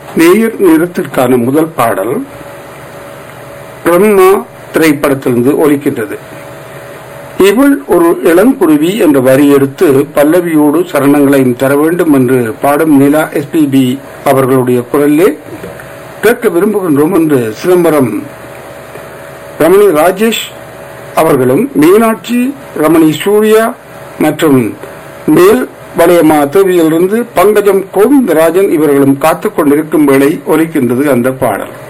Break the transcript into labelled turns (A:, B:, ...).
A: நேயர் நிறத்திற்கான முதல் பாடல் பிரம்மா திரைப்படத்திலிருந்து ஒலிக்கின்றது இவள் ஒரு இளங்குருவி என்ற வரி எடுத்து பல்லவியோடு சரணங்களையும் தர வேண்டும் என்று பாடும் நிலா எஸ்பிபி அவர்களுடைய குரலிலே கேட்க விரும்புகின்றோம் என்று சிதம்பரம் ரமணி ராஜேஷ் அவர்களும் மீனாட்சி ரமணி சூர்யா மற்றும் மேல் வளையமா தேவியிலிருந்து பங்கஜம் கோவிந்தராஜன் இவர்களும் காத்துக் கொண்டிருக்கும் வேளை ஒலிக்கின்றது அந்த பாடல்